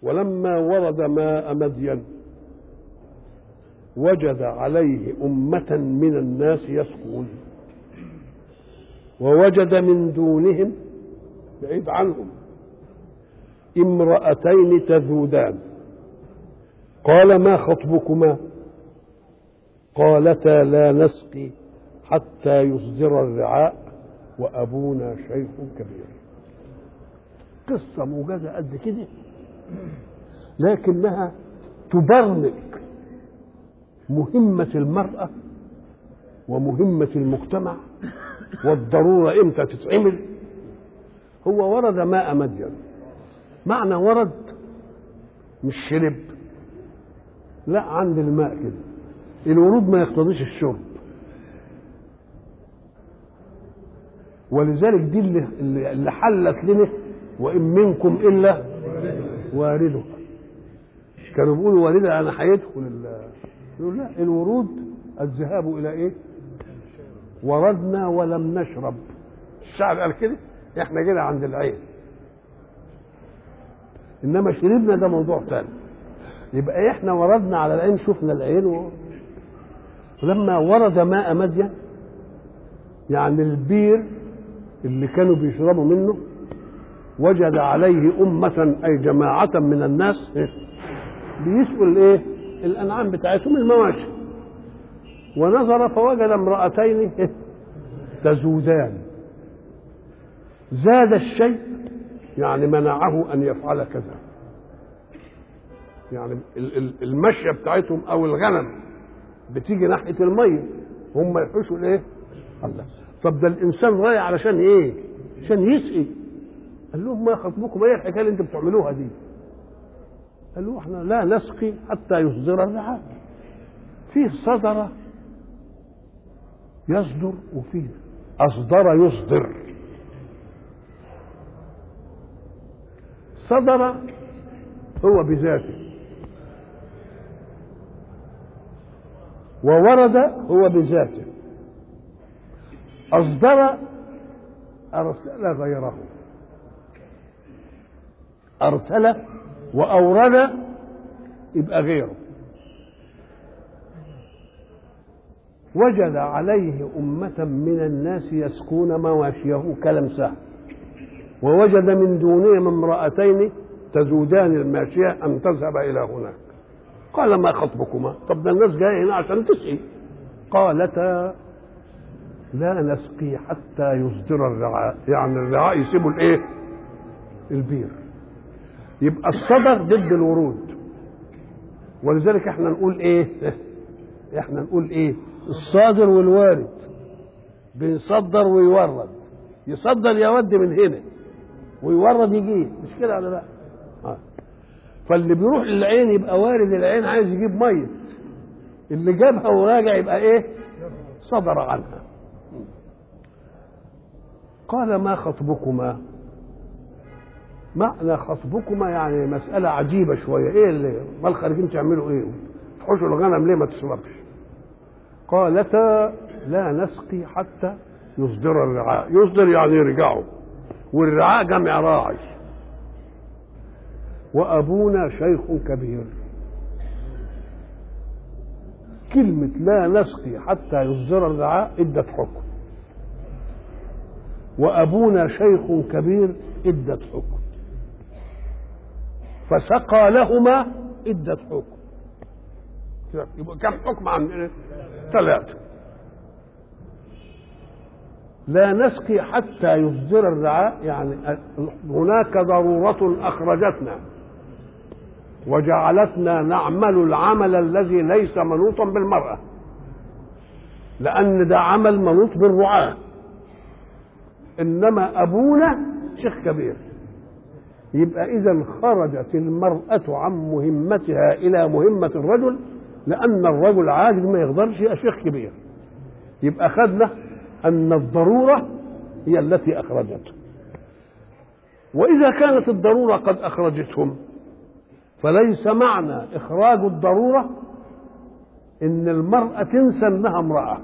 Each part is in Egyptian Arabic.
ولما ورد ماء مدين وجد عليه أمة من الناس يسقون ووجد من دونهم بعيد عنهم امرأتين تذودان قال ما خطبكما قالتا لا نسقي حتى يصدر الرعاء وأبونا شيخ كبير قصة موجزة قد كده لكنها تبرمج مهمة المرأة ومهمة المجتمع والضرورة امتى تتعمل هو ورد ماء مدين معنى ورد مش شرب لا عند الماء كده الورود ما يقتضيش الشرب ولذلك دي اللي, اللي حلت لنا وان منكم الا وارده كانوا بيقولوا والدها انا هيدخل يقول لا الورود الذهاب الى ايه وردنا ولم نشرب الشعب قال كده احنا كده عند العين انما شربنا ده موضوع ثاني يبقى احنا وردنا على العين شفنا العين و... ولما ورد ماء مدين يعني البير اللي كانوا بيشربوا منه وجد عليه أمة أي جماعة من الناس بيسقوا الإيه؟ الأنعام بتاعتهم المواشي ونظر فوجد امرأتين تزودان زاد الشيء يعني منعه أن يفعل كذا يعني المشية بتاعتهم أو الغنم بتيجي ناحية المية هم يحوشوا الإيه؟ الله طب ده الإنسان رايح علشان إيه؟ عشان يسقي قال لهم ما خطبكم ايه الحكايه اللي انتم بتعملوها دي؟ قالوا احنا لا نسقي حتى يصدر الرعاء. فيه صدر يصدر وفيه اصدر يصدر. صدر هو بذاته وورد هو بذاته أصدر أرسل غيره أرسل وأورد يبقى غيره وجد عليه أمة من الناس يسكون مواشيه كلم سهل ووجد من دونهم امرأتين تذودان الماشية أن تذهب إلى هناك قال ما خطبكما طب ده الناس جاية هنا عشان تسقي قالتا لا نسقي حتى يصدر الرعاء يعني الرعاء يسيبوا الايه البير يبقى الصدر ضد الورود ولذلك احنا نقول ايه احنا نقول ايه الصادر والوارد بيصدر ويورد يصدر يود من هنا ويورد يجيب مش كده ولا لا آه. فاللي بيروح للعين يبقى وارد العين عايز يجيب ميه اللي جابها وراجع يبقى ايه صدر عنها قال ما خطبكما معنى خطبكما يعني مسألة عجيبة شوية ايه اللي امال خارجين تعملوا ايه تحوشوا الغنم ليه ما تشربش قالتا لا نسقي حتى يصدر الرعاء يصدر يعني يرجعوا والرعاء جمع راعي وأبونا شيخ كبير كلمة لا نسقي حتى يصدر الرعاء ادت حكم وأبونا شيخ كبير ادت حكم فسقى لهما ادت حكم يبقى كم حكم عن ثلاثة لا نسقي حتى يصدر الرعاء يعني هناك ضرورة أخرجتنا وجعلتنا نعمل العمل الذي ليس منوطا بالمرأة لأن ده عمل منوط بالرعاة إنما أبونا شيخ كبير يبقى إذا خرجت المرأة عن مهمتها إلى مهمة الرجل لأن الرجل عاجز ما يقدرش يبقى شيخ كبير يبقى خدنا أن الضرورة هي التي أخرجته وإذا كانت الضرورة قد أخرجتهم فليس معنى إخراج الضرورة إن المرأة تنسى إنها امرأة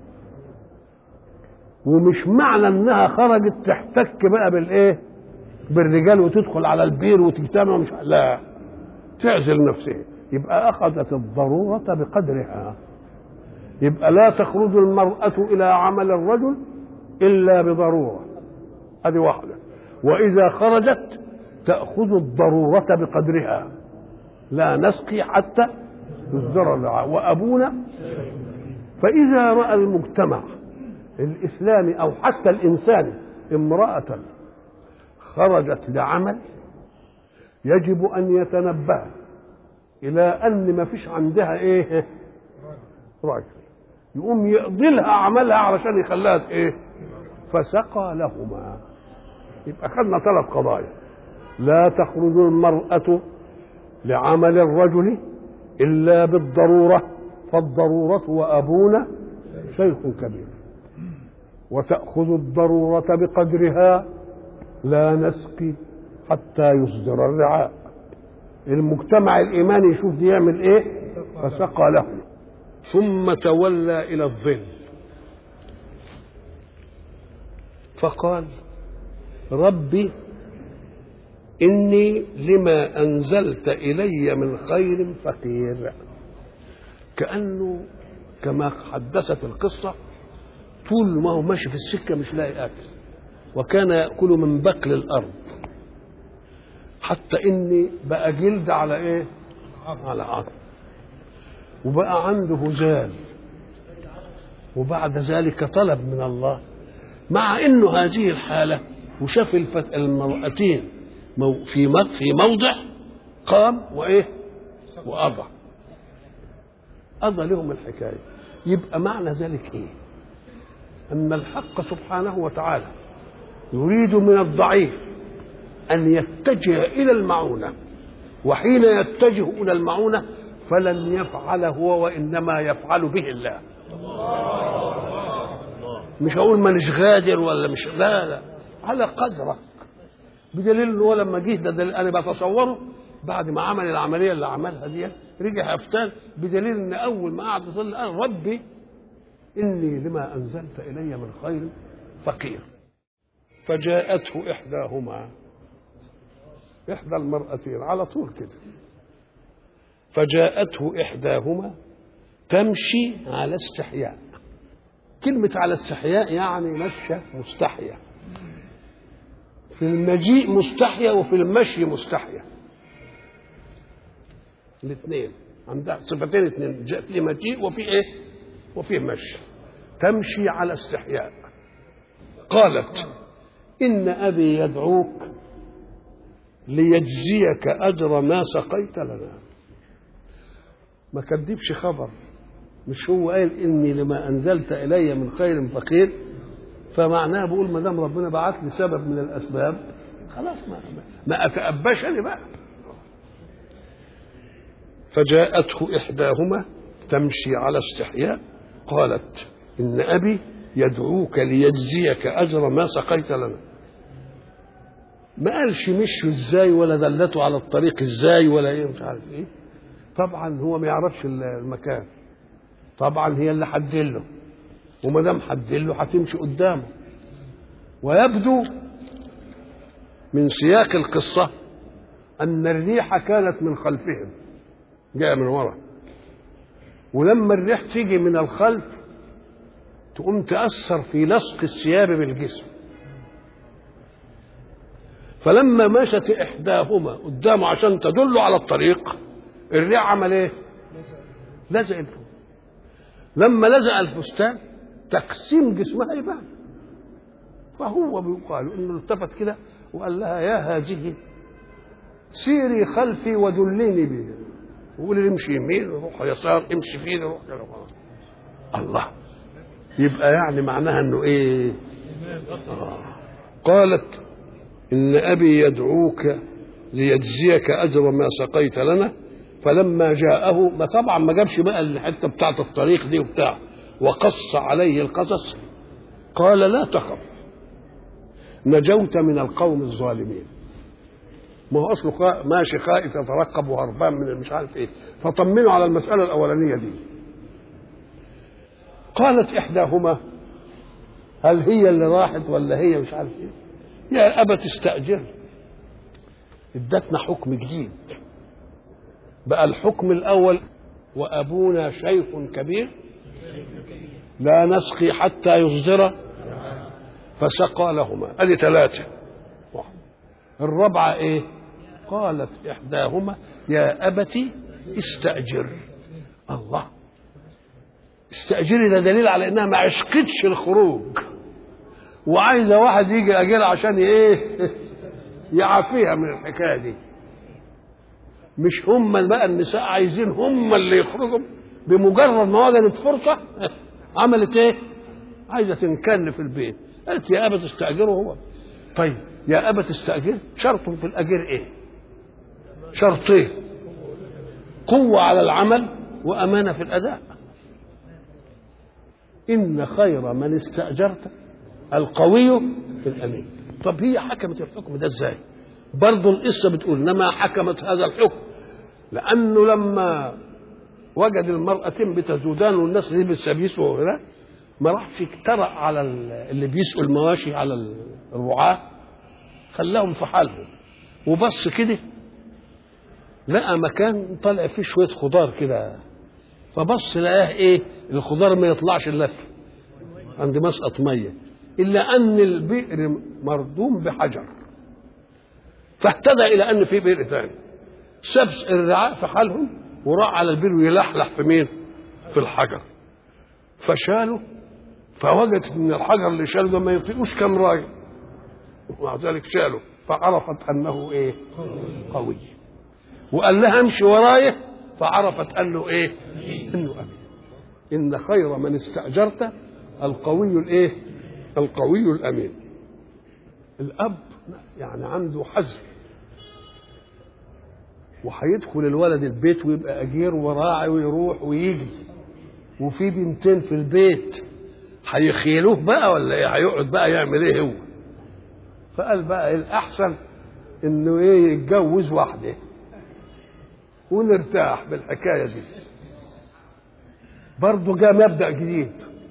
ومش معنى إنها خرجت تحتك بقى بالإيه؟ بالرجال وتدخل على البير وتجتمع مش لا تعزل نفسها يبقى أخذت الضرورة بقدرها يبقى لا تخرج المرأة إلى عمل الرجل إلا بضرورة هذه واحدة وإذا خرجت تأخذ الضرورة بقدرها لا نسقي حتى يصدر الرعاء وأبونا فإذا رأى المجتمع الإسلامي أو حتى الإنساني امرأة خرجت لعمل يجب أن يتنبه إلى أن ما فيش عندها إيه راجل يقوم يقضي لها عملها علشان يخليها إيه فسقى لهما يبقى خدنا ثلاث قضايا لا تخرج المرأة لعمل الرجل إلا بالضرورة فالضرورة وأبونا شيخ كبير وتأخذ الضرورة بقدرها لا نسقي حتى يصدر الرعاء المجتمع الإيماني يشوف دي يعمل إيه فسقى له ثم تولى إلى الظل فقال ربي إني لما أنزلت إلي من خير فقير كأنه كما حدثت القصة طول ما هو ماشي في السكة مش لاقي أكل وكان يأكل من بقل الأرض حتى إني بقى جلد على إيه؟ على عظم وبقى عنده هزال وبعد ذلك طلب من الله مع انه هذه الحاله وشاف الفت... المرأتين مو... في م... في موضع قام وايه وأضع أضع لهم الحكاية يبقى معنى ذلك إيه أن الحق سبحانه وتعالى يريد من الضعيف أن يتجه إلى المعونة وحين يتجه إلى المعونة فلن يفعل هو وإنما يفعل به الله مش هقول مانيش غادر ولا مش لا لا على قدرك بدليل ان هو لما جه ده, ده انا بتصوره بعد ما عمل العمليه اللي عملها دي رجع افتان بدليل ان اول ما قعد يصلي قال ربي اني لما انزلت الي من خير فقير فجاءته احداهما احدى المرأتين على طول كده فجاءته احداهما تمشي على استحياء كلمة على استحياء يعني مشى مستحيا في المجيء مستحيا وفي المشي مستحيا الاثنين عندها صفتين اثنين في مجيء وفي ايه وفي مشي تمشي على استحياء قالت ان ابي يدعوك ليجزيك اجر ما سقيت لنا ما كذبش خبر مش هو قال اني لما انزلت الي من خير فقير فمعناه بقول ما دام ربنا بعت لي سبب من الاسباب خلاص ما ما اتأباش انا بقى فجاءته احداهما تمشي على استحياء قالت ان ابي يدعوك ليجزيك اجر ما سقيت لنا ما قالش مشوا ازاي ولا دلته على الطريق ازاي ولا ايه مش عارف ايه طبعا هو ما يعرفش المكان طبعا هي اللي حدله وما دام حدله هتمشي قدامه ويبدو من سياق القصه ان الريح كانت من خلفهم جايه من ورا ولما الريح تيجي من الخلف تقوم تأثر في لصق الثياب بالجسم فلما مشت إحداهما قدامه عشان تدل على الطريق الريح عمل إيه؟ لزق الفستان لما لزق الفستان تقسيم جسمها يبان فهو بيقال انه التفت كده وقال لها يا هذه سيري خلفي ودليني به وقولي لي امشي يمين روح يسار امشي فين روح الله يبقى يعني معناها انه ايه آه. قالت ان ابي يدعوك ليجزيك اجر ما سقيت لنا فلما جاءه ما طبعا ما جابش بقى الحته بتاعت الطريق دي وبتاع وقص عليه القصص قال لا تخف نجوت من القوم الظالمين ما هو اصله خا... ماشي خائف يترقب وهربان من مش عارف ايه فطمنوا على المساله الاولانيه دي قالت احداهما هل هي اللي راحت ولا هي مش عارف ايه يا ابا تستاجر ادتنا حكم جديد بقى الحكم الأول وأبونا شيخ كبير لا نسقي حتى يصدر فسقى لهما ادي ثلاثة الرابعة ايه قالت إحداهما يا أبت استأجر الله استأجري ده دليل على إنها ما عشقتش الخروج وعايزة واحد يجي أجرها عشان إيه يعافيها من الحكاية دي مش هم بقى النساء عايزين هم اللي يخرجوا بمجرد ما وجدت فرصة عملت ايه؟ عايزة تنكن في البيت قالت يا أبا تستأجره هو طيب يا أبا تستأجر شرطه في الأجر ايه؟ شرطين قوة على العمل وأمانة في الأداء إن خير من استأجرت القوي الأمين طب هي حكمت الحكم ده ازاي؟ برضه القصة بتقول إنما حكمت هذا الحكم لأنه لما وجد المرأتين بتزودان والناس دي بالسبيس وغيرها ما راحش اجترأ على اللي بيسقوا المواشي على الرعاة خلاهم في حالهم وبص كده لقى مكان طلع فيه شوية خضار كده فبص لقاه ايه الخضار ما يطلعش الا عند مسقط ميه الا ان البئر مردوم بحجر فاهتدى الى ان في بئر ثاني ساب الرعاء في حالهم وراح على البئر ويلحلح في مين؟ في الحجر فشاله فوجدت ان الحجر اللي شاله ده ما يطيقوش كم راجل ومع ذلك شاله فعرفت انه ايه؟ قوي وقال لها امشي ورايا فعرفت انه ايه؟ انه امين ان خير من استاجرت القوي الايه؟ القوي الامين الاب يعني عنده حزم وهيدخل الولد البيت ويبقى اجير وراعي ويروح ويجي وفي بنتين في البيت هيخيلوه بقى ولا ايه هيقعد بقى يعمل ايه هو فقال بقى الاحسن انه ايه يتجوز واحده ونرتاح بالحكايه دي برضه جاء مبدا جديد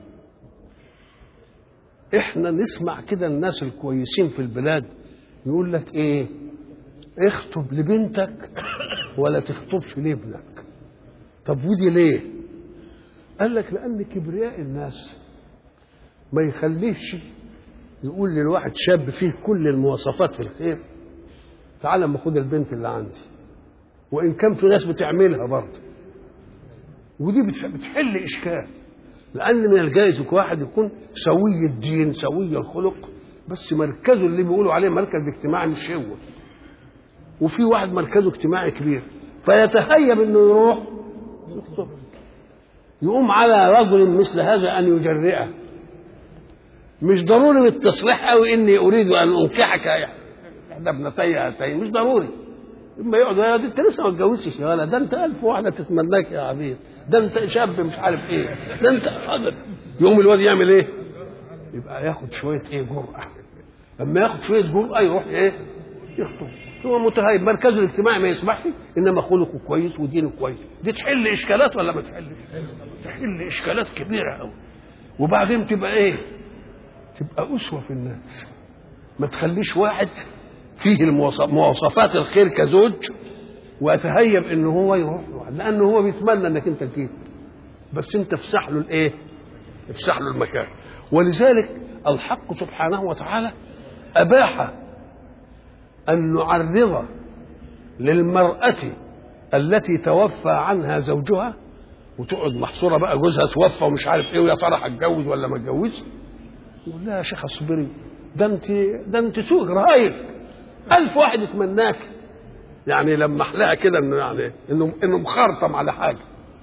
احنا نسمع كده الناس الكويسين في البلاد يقول لك ايه اخطب لبنتك ولا تخطبش لابنك طب ودي ليه قال لك لان كبرياء الناس ما يخليش يقول للواحد شاب فيه كل المواصفات في الخير تعال اما خد البنت اللي عندي وان كان في ناس بتعملها برضه ودي بتحل اشكال لان من الجائز واحد يكون سوي الدين سوي الخلق بس مركزه اللي بيقولوا عليه مركز اجتماعي مش هو وفي واحد مركزه اجتماعي كبير فيتهيب انه يروح يخطب يقوم على رجل مثل هذا ان يجرئه مش ضروري بالتصريح قوي اني اريد ان انكحك احدى ابنتي هاتين مش ضروري اما يقعد يا انت لسه ما اتجوزتش يا ولد ده انت الف واحده تتمناك يا عبيد ده انت شاب مش عارف ايه ده انت حاضر يقوم الواد يعمل ايه؟ يبقى ياخد شويه ايه جرأه لما ياخد شويه جرأه يروح ايه؟ يخطب هو متهيب مركزه الاجتماعي ما يسمحش انما خلقه كويس ودينه كويس دي تحل اشكالات ولا ما تحلش؟ تحل اشكالات كبيره قوي وبعدين تبقى ايه؟ تبقى اسوه في الناس ما تخليش واحد فيه مواصفات الخير كزوج واتهيب ان هو يروح لانه هو بيتمنى انك انت تجيب بس انت افسح له الايه؟ افسح له المكان ولذلك الحق سبحانه وتعالى اباح ان نعرض للمراه التي توفى عنها زوجها وتقعد محصوره بقى جوزها توفى ومش عارف ايه ويا ترى هتجوز ولا ما اتجوزش يقول لها يا شيخ اصبري ده انت ده انت سوق رهايب ألف واحد يتمناك يعني لمح لها كده انه يعني انه انه مخرطم على حاجه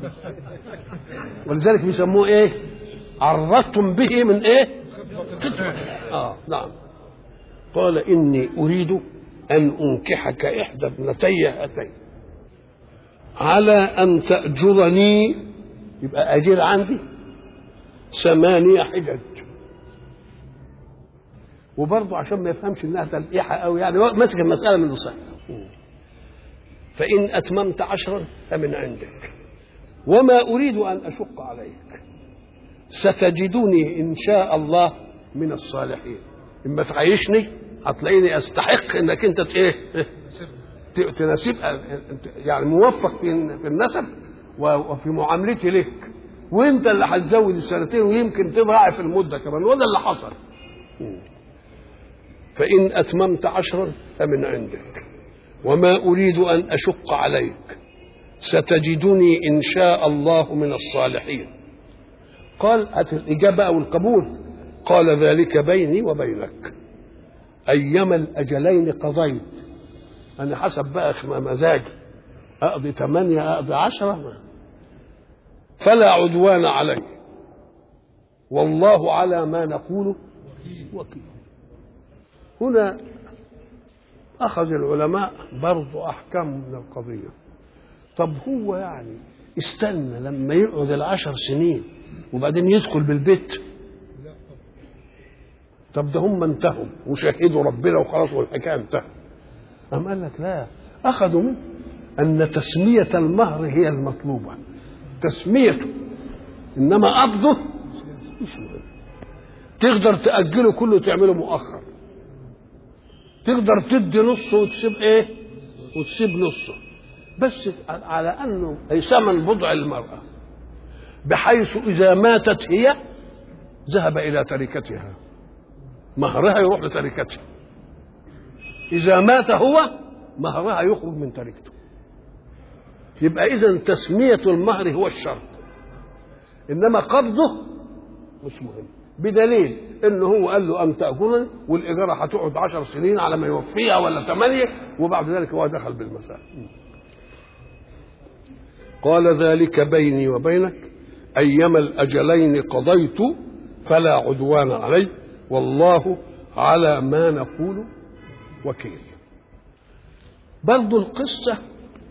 ولذلك بيسموه ايه؟ عرضتم به من ايه؟ فتنة اه نعم قال اني اريد ان انكحك احدى ابنتي هاتين على ان تاجرني يبقى اجير عندي ثمانية حجج وبرضه عشان ما يفهمش انها تلقيحه قوي يعني ماسك المساله من الصحيح فان اتممت عشرا فمن عندك وما اريد ان اشق عليك ستجدني ان شاء الله من الصالحين اما تعيشني هتلاقيني استحق انك انت ايه ت- تناسب يعني موفق في في النسب و- وفي معاملتي لك وانت اللي هتزود السنتين ويمكن تضاعف المده كمان وده اللي حصل فان اتممت عشرا فمن عندك وما اريد ان اشق عليك ستجدني ان شاء الله من الصالحين قال هات الاجابه او القبول قال ذلك بيني وبينك ايما الاجلين قضيت انا حسب بقى مزاجي اقضي ثمانيه اقضي عشره فلا عدوان علي والله على ما نقول وكيل هنا اخذ العلماء برضو احكام من القضيه طب هو يعني استنى لما يقعد العشر سنين وبعدين يدخل بالبيت طب ده هم انتهوا وشهدوا ربنا وخلاص والحكايه انتهت أم قال لك لا أخذوا منه أن تسمية المهر هي المطلوبة تسميته إنما قبضه مش مهم تقدر تأجله كله تعمله مؤخر تقدر تدي نصه وتسيب ايه وتسيب نصه بس على انه أي ثمن بضع المرأة بحيث إذا ماتت هي ذهب إلى تركتها مهرها يروح لتركتها إذا مات هو مهرها يخرج من تركته يبقى إذا تسمية المهر هو الشرط إنما قبضه مش مهم بدليل إنه هو قال له أن تأكلني والإجارة هتقعد عشر سنين على ما يوفيها ولا ثمانية وبعد ذلك هو دخل بالمساء قال ذلك بيني وبينك أيما الأجلين قضيت فلا عدوان علي والله على ما نقول وكيل برضو القصة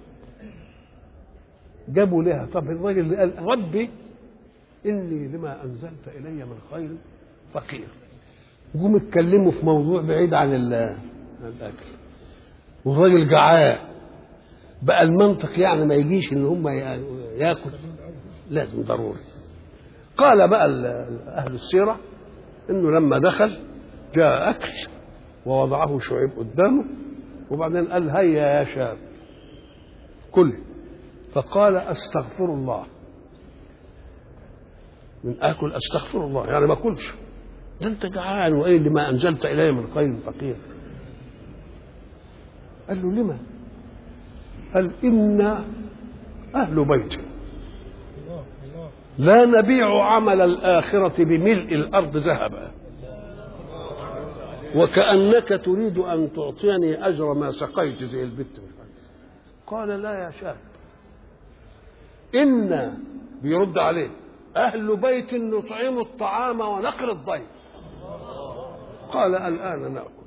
جابوا لها طب الراجل اللي قال ربي إني لما أنزلت إلي من خير فقير جم اتكلموا في موضوع بعيد عن الأكل والراجل جعان بقى المنطق يعني ما يجيش ان هم ياكل لازم ضروري قال بقى اهل السيره انه لما دخل جاء اكل ووضعه شعيب قدامه وبعدين قال هيا يا شاب كل فقال استغفر الله من اكل استغفر الله يعني ما اكلش ده انت جعان وايه اللي ما انزلت الي من خير فقير قال له لما قال إنا أهل بيت لا نبيع عمل الآخرة بملء الأرض ذهبا وكأنك تريد أن تعطيني أجر ما سقيت زي البت قال لا يا شاب إنا بيرد عليه أهل بيت نطعم الطعام ونقر الضيف قال الآن نأكل